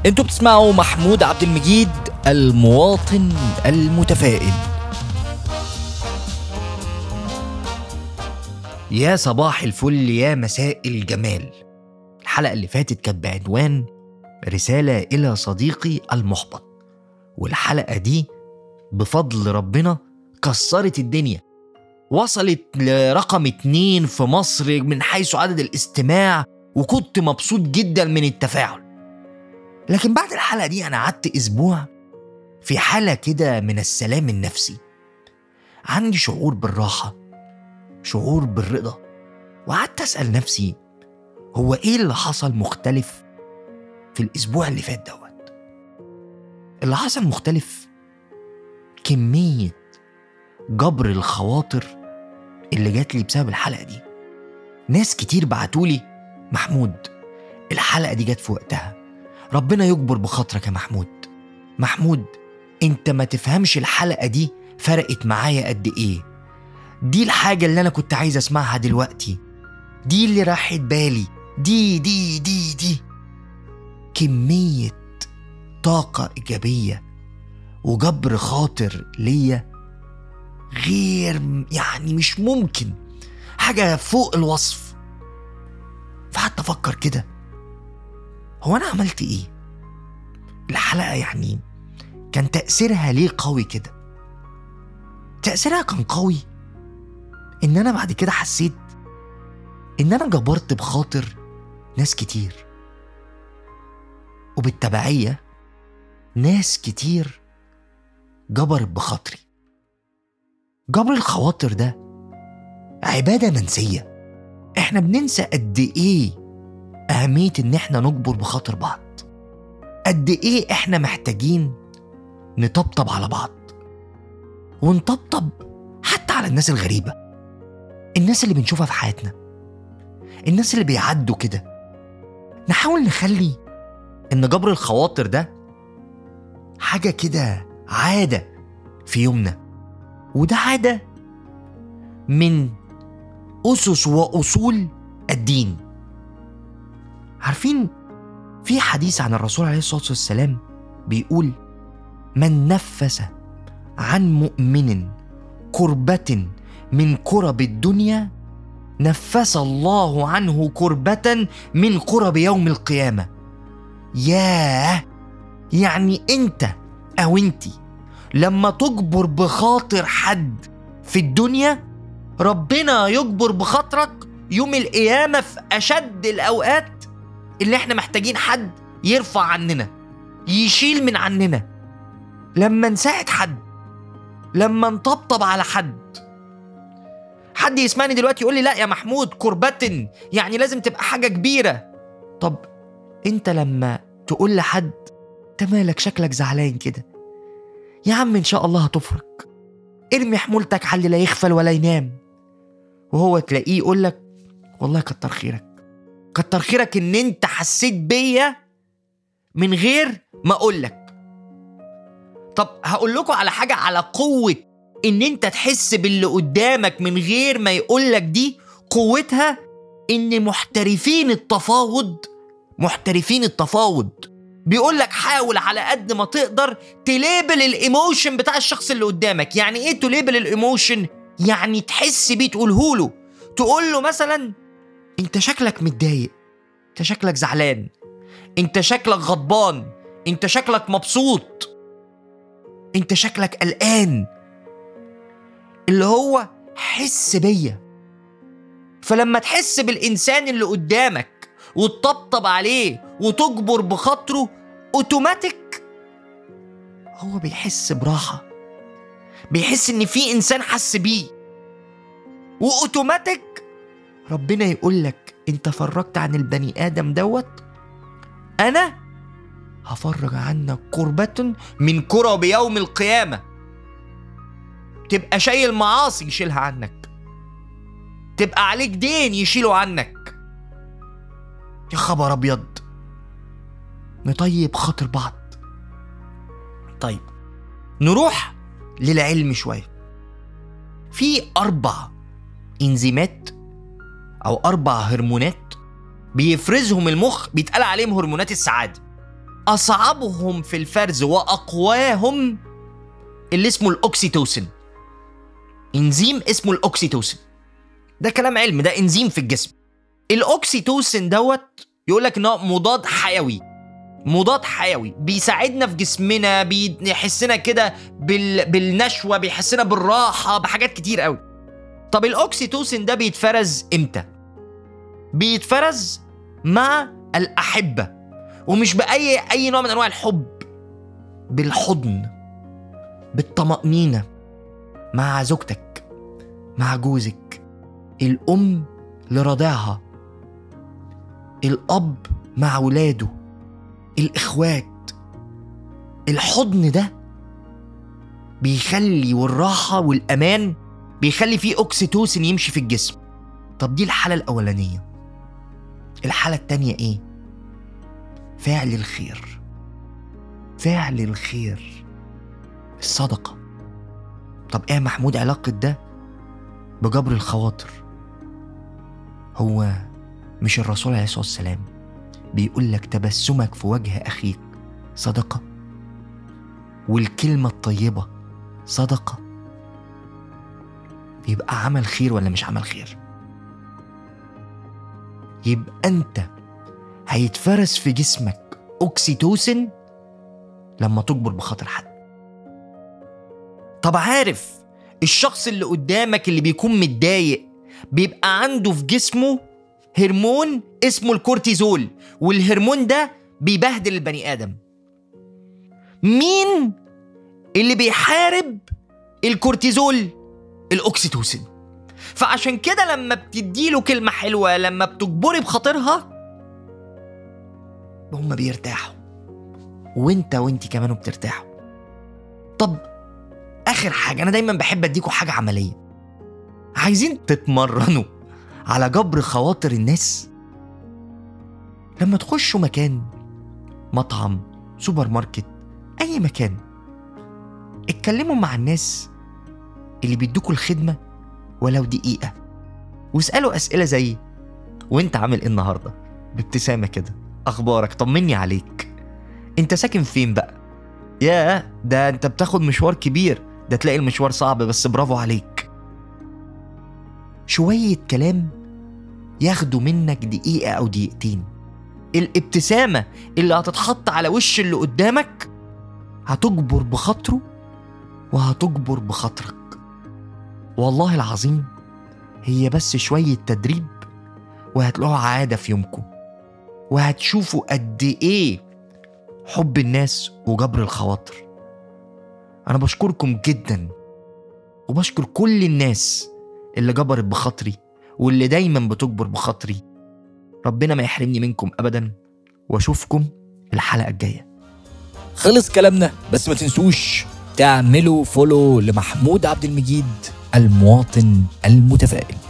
انتوا بتسمعوا محمود عبد المجيد المواطن المتفائل يا صباح الفل يا مساء الجمال الحلقة اللي فاتت كانت بعنوان رسالة إلى صديقي المحبط والحلقة دي بفضل ربنا كسرت الدنيا وصلت لرقم اتنين في مصر من حيث عدد الاستماع وكنت مبسوط جدا من التفاعل لكن بعد الحلقة دي أنا قعدت أسبوع في حالة كده من السلام النفسي عندي شعور بالراحة شعور بالرضا وقعدت أسأل نفسي هو إيه اللي حصل مختلف في الأسبوع اللي فات دوت اللي حصل مختلف كمية جبر الخواطر اللي جات لي بسبب الحلقة دي ناس كتير بعتولي محمود الحلقة دي جت في وقتها ربنا يجبر بخاطرك يا محمود محمود انت ما تفهمش الحلقة دي فرقت معايا قد ايه دي الحاجة اللي انا كنت عايز اسمعها دلوقتي دي اللي راحت بالي دي دي دي دي كمية طاقة إيجابية وجبر خاطر ليا غير يعني مش ممكن حاجة فوق الوصف فقعدت أفكر كده هو أنا عملت إيه؟ الحلقة يعني كان تأثيرها ليه قوي كده؟ تأثيرها كان قوي إن أنا بعد كده حسيت إن أنا جبرت بخاطر ناس كتير وبالتبعية ناس كتير جبرت بخاطري جبر الخواطر ده عبادة منسية احنا بننسى قد ايه أهمية إن احنا نجبر بخاطر بعض قد ايه احنا محتاجين نطبطب على بعض ونطبطب حتى على الناس الغريبة الناس اللي بنشوفها في حياتنا الناس اللي بيعدوا كده نحاول نخلي إن جبر الخواطر ده حاجة كده عادة في يومنا وده عادة من أسس وأصول الدين عارفين في حديث عن الرسول عليه الصلاة والسلام بيقول من نفس عن مؤمن كربة من كرب الدنيا نفس الله عنه كربة من كرب يوم القيامة ياه يعني انت او انتي لما تجبر بخاطر حد في الدنيا ربنا يجبر بخاطرك يوم القيامة في أشد الأوقات اللي احنا محتاجين حد يرفع عننا يشيل من عننا لما نساعد حد لما نطبطب على حد حد يسمعني دلوقتي يقول لي لا يا محمود كربة يعني لازم تبقى حاجة كبيرة طب انت لما تقول لحد انت مالك شكلك زعلان كده يا عم ان شاء الله هتفرج ارمي حمولتك على اللي لا يغفل ولا ينام وهو تلاقيه يقول لك والله كتر خيرك كتر خيرك ان انت حسيت بيا من غير ما اقول لك طب هقول لكم على حاجه على قوه ان انت تحس باللي قدامك من غير ما يقول لك دي قوتها ان محترفين التفاوض محترفين التفاوض بيقول لك حاول على قد ما تقدر تليبل الايموشن بتاع الشخص اللي قدامك يعني ايه تليبل الايموشن يعني تحس بيه تقوله له تقول له مثلا انت شكلك متضايق انت شكلك زعلان انت شكلك غضبان انت شكلك مبسوط انت شكلك قلقان اللي هو حس بيا فلما تحس بالانسان اللي قدامك وتطبطب عليه وتجبر بخاطره اوتوماتيك هو بيحس براحه بيحس ان في انسان حس بيه واوتوماتيك ربنا يقول لك انت فرجت عن البني ادم دوت انا هفرج عنك كربة من كرب يوم القيامة تبقى شايل معاصي يشيلها عنك تبقى عليك دين يشيله عنك يا خبر ابيض نطيب خاطر بعض طيب نروح للعلم شويه في اربع انزيمات او اربع هرمونات بيفرزهم المخ بيتقال عليهم هرمونات السعاده اصعبهم في الفرز واقواهم اللي اسمه الاوكسيتوسين انزيم اسمه الاوكسيتوسين ده كلام علم ده انزيم في الجسم الاوكسيتوسين دوت يقول لك ان هو مضاد حيوي مضاد حيوي بيساعدنا في جسمنا بيحسنا كده بال... بالنشوه بيحسنا بالراحه بحاجات كتير قوي طب الاوكسيتوسين ده بيتفرز امتى بيتفرز مع الاحبه ومش باي اي نوع من انواع الحب بالحضن بالطمانينه مع زوجتك مع جوزك الام لرضاعها الاب مع ولاده الاخوات الحضن ده بيخلي والراحه والامان بيخلي فيه اوكسيتوسين يمشي في الجسم طب دي الحاله الاولانيه الحاله التانيه ايه فعل الخير فعل الخير الصدقه طب ايه يا محمود علاقه ده بجبر الخواطر هو مش الرسول عليه الصلاه والسلام بيقول لك تبسمك في وجه اخيك صدقه والكلمه الطيبه صدقه يبقى عمل خير ولا مش عمل خير يبقى انت هيتفرز في جسمك اوكسيتوسين لما تجبر بخاطر حد طب عارف الشخص اللي قدامك اللي بيكون متضايق بيبقى عنده في جسمه هرمون اسمه الكورتيزول والهرمون ده بيبهدل البني ادم مين اللي بيحارب الكورتيزول الاكسيتوسين فعشان كده لما بتديله كلمه حلوه لما بتجبري بخاطرها هم بيرتاحوا وانت وانت كمان بترتاحوا طب اخر حاجه انا دايما بحب اديكوا حاجه عمليه عايزين تتمرنوا على جبر خواطر الناس لما تخشوا مكان مطعم سوبر ماركت اي مكان اتكلموا مع الناس اللي بيدوكوا الخدمه ولو دقيقه واسالوا اسئله زي وانت عامل ايه النهارده بابتسامه كده اخبارك طمني عليك انت ساكن فين بقى يا ده انت بتاخد مشوار كبير ده تلاقي المشوار صعب بس برافو عليك شويه كلام ياخدوا منك دقيقه او دقيقتين الابتسامه اللي هتتحط على وش اللي قدامك هتجبر بخاطره وهتجبر بخاطرك والله العظيم هي بس شوية تدريب وهتلاقوها عادة في يومكم وهتشوفوا قد إيه حب الناس وجبر الخواطر أنا بشكركم جدا وبشكر كل الناس اللي جبرت بخاطري واللي دايما بتجبر بخاطري ربنا ما يحرمني منكم أبدا وأشوفكم الحلقة الجاية خلص كلامنا بس ما تنسوش تعملوا فولو لمحمود عبد المجيد المواطن المتفائل